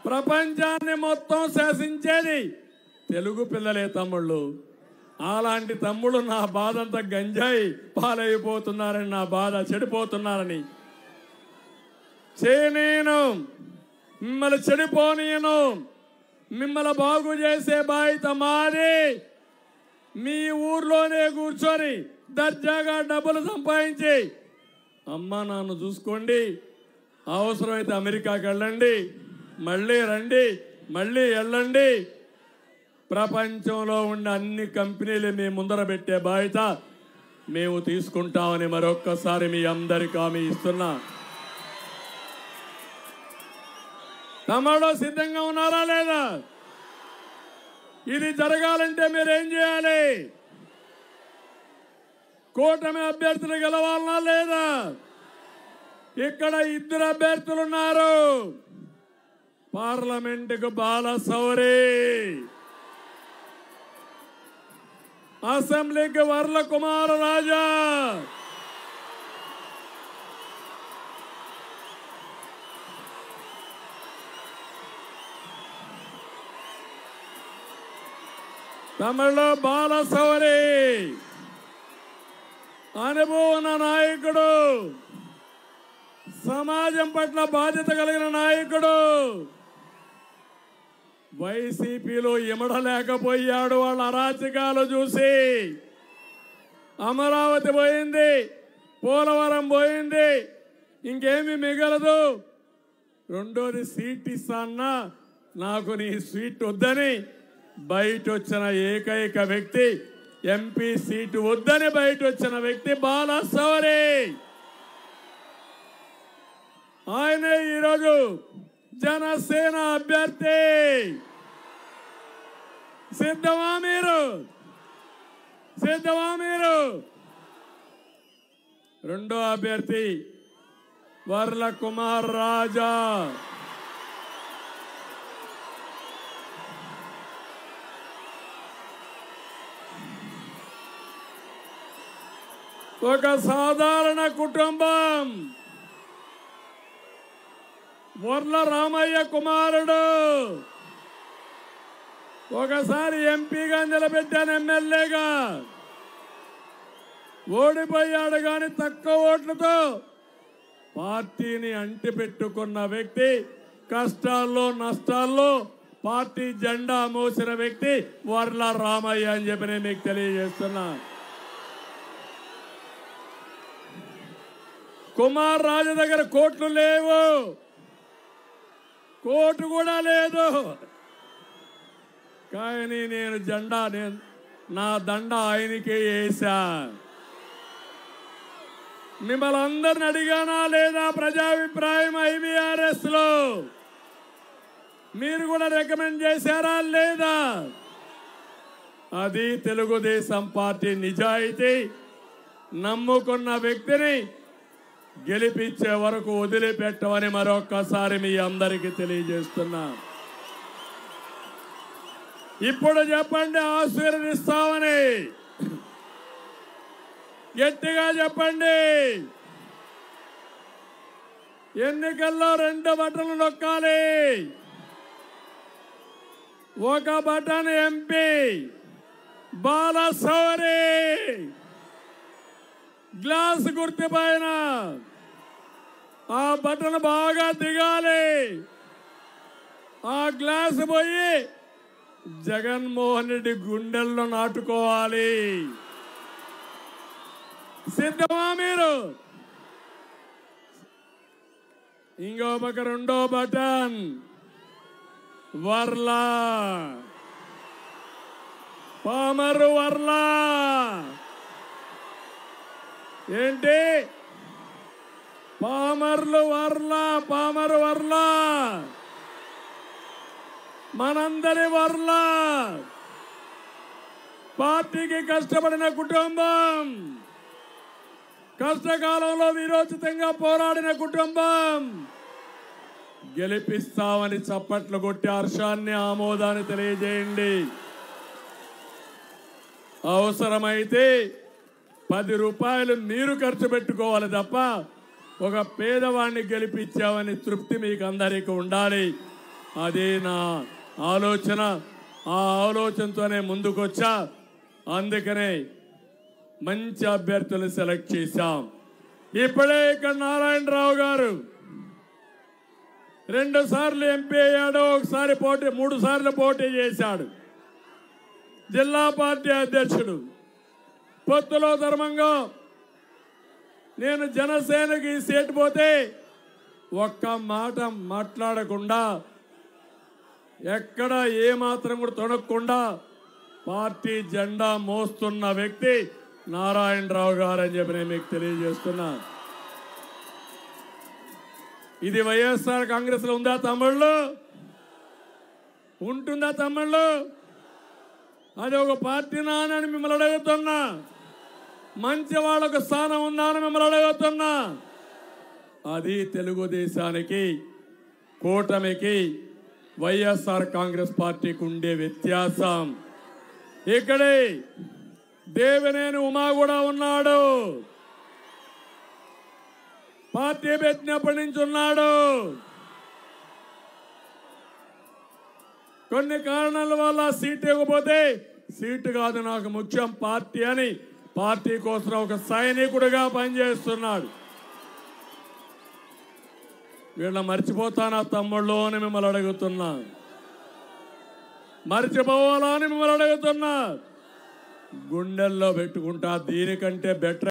ప్రపంచాన్ని మొత్తం శాసించేది తెలుగు పిల్లలే తమ్ముళ్ళు అలాంటి తమ్ముడు నా బాధ అంతా గంజాయి పాలైపోతున్నారని నా బాధ చెడిపోతున్నారని చేయనేను మిమ్మల్ని చెడిపోనీయను మిమ్మల్ని బాగు చేసే బాధ్యత మాది మీ ఊర్లోనే కూర్చొని దర్జాగా డబ్బులు సంపాదించి అమ్మ నాన్న చూసుకోండి అవసరమైతే అమెరికాకి వెళ్ళండి మళ్ళీ రండి మళ్ళీ వెళ్ళండి ప్రపంచంలో ఉన్న అన్ని కంపెనీలు మీ ముందర పెట్టే బాధ్యత మేము తీసుకుంటామని మరొక్కసారి మీ అందరికీ హామీ ఇస్తున్నా తమలో సిద్ధంగా ఉన్నారా లేదా ఇది జరగాలంటే మీరు ఏం చేయాలి కూటమి అభ్యర్థులు గెలవాలనా లేదా ఇక్కడ ఇద్దరు అభ్యర్థులు ఉన్నారు పార్లమెంటుకు బాల సౌరి అసెంబ్లీకి వర్ల కుమార రాజా తమిళలో బాల సౌరి అనుభవం నాయకుడు సమాజం పట్ల బాధ్యత కలిగిన నాయకుడు వైసీపీలో ఇమడలేకపోయాడు వాళ్ళ అరాచకాలు చూసి అమరావతి పోయింది పోలవరం పోయింది ఇంకేమి మిగలదు రెండోది సీట్ ఇస్తాన్నా నాకు నీ సీట్ వద్దని బయట వచ్చిన ఏకైక వ్యక్తి ఎంపీ సీటు వద్దని బయట వచ్చిన వ్యక్తి బాలసవరి ఆయనే ఈరోజు జనసేన అభ్యర్థి సిద్ధమా మీరు సిద్ధమా మీరు రెండో అభ్యర్థి వర్ల కుమార్ రాజా ఒక సాధారణ కుటుంబం వర్ల రామయ్య కుమారుడు ఒకసారి ఎంపీగా నిలబెట్టాను ఎమ్మెల్యేగా ఓడిపోయాడు కానీ తక్కువ ఓట్లతో పార్టీని అంటిపెట్టుకున్న వ్యక్తి కష్టాల్లో నష్టాల్లో పార్టీ జెండా మోసిన వ్యక్తి వర్ల రామయ్య అని చెప్పి నేను మీకు తెలియజేస్తున్నా కుమార్ రాజు దగ్గర కోట్లు లేవు కోటు కూడా లేదు కానీ నేను జెండా నేను నా దండ ఆయనకే వేసా మిమ్మల్ని అందరిని అడిగానా లేదా ప్రజాభిప్రాయం ఐబిఆర్ఎస్ లో మీరు కూడా రికమెండ్ చేశారా లేదా అది తెలుగుదేశం పార్టీ నిజాయితీ నమ్ముకున్న వ్యక్తిని గెలిపించే వరకు వదిలిపెట్టమని మరొక్కసారి మీ అందరికీ తెలియజేస్తున్నా ఇప్పుడు చెప్పండి ఆశీర్వదిస్తామని గట్టిగా చెప్పండి ఎన్నికల్లో రెండు బటన్లు నొక్కాలి ఒక బటన్ ఎంపీ బాలసౌరి గ్లాస్ గుర్తు పైన ఆ బటన్ బాగా దిగాలి ఆ గ్లాస్ పోయి జగన్మోహన్ రెడ్డి గుండెల్లో నాటుకోవాలి సిద్ధమా మీరు ఇంకో పక్క రెండో బటన్ వర్లా పామరు వర్లా ఏంటి పామర్లు వర్లా పామరు వర్లా మనందరి వర్లా పార్టీకి కష్టపడిన కుటుంబం కష్టకాలంలో విరోచితంగా పోరాడిన కుటుంబం గెలిపిస్తామని చప్పట్లు కొట్టి హర్షాన్ని ఆమోదాన్ని తెలియజేయండి అవసరమైతే పది రూపాయలు మీరు ఖర్చు పెట్టుకోవాలి తప్ప ఒక పేదవాడిని గెలిపించామని తృప్తి మీకు అందరికీ ఉండాలి అది నా ఆలోచన ఆ ఆలోచనతోనే ముందుకొచ్చా అందుకనే మంచి అభ్యర్థులను సెలెక్ట్ చేశాం ఇప్పుడే ఇక్కడ నారాయణరావు గారు రెండు సార్లు ఎంపీ అయ్యాడు ఒకసారి పోటీ మూడు సార్లు పోటీ చేశాడు జిల్లా పార్టీ అధ్యక్షుడు పొత్తులో ధర్మంగా నేను జనసేనకి ఈ సీటు పోతే ఒక్క మాట మాట్లాడకుండా ఎక్కడ ఏ మాత్రం కూడా తొడగకుండా పార్టీ జెండా మోస్తున్న వ్యక్తి నారాయణరావు గారు అని చెప్పి నేను మీకు తెలియజేస్తున్నా ఇది వైఎస్ఆర్ కాంగ్రెస్ లో ఉందా తమ్ముళ్ళు ఉంటుందా తమ్ముళ్ళు అది ఒక పార్టీ నానని మిమ్మల్ని అడుగుతున్నా మంచి వాళ్ళకు స్థానం ఉందా అని మిమ్మల్ని అడుగుతున్నా అది తెలుగుదేశానికి కూటమికి వైఎస్ఆర్ కాంగ్రెస్ పార్టీకి ఉండే వ్యత్యాసం ఇక్కడే దేవినేని ఉమా కూడా ఉన్నాడు పార్టీ పెట్టినప్పటి నుంచి ఉన్నాడు కొన్ని కారణాల వల్ల సీట్ ఇవ్వకపోతే సీటు కాదు నాకు ముఖ్యం పార్టీ అని పార్టీ కోసం ఒక సైనికుడిగా పనిచేస్తున్నాడు వీళ్ళ మర్చిపోతానా తమ్ముళ్ళు అని మిమ్మల్ని అడుగుతున్నా మర్చిపోవాలా అని మిమ్మల్ని అడుగుతున్నా గుండెల్లో పెట్టుకుంటా దీనికంటే బెటర్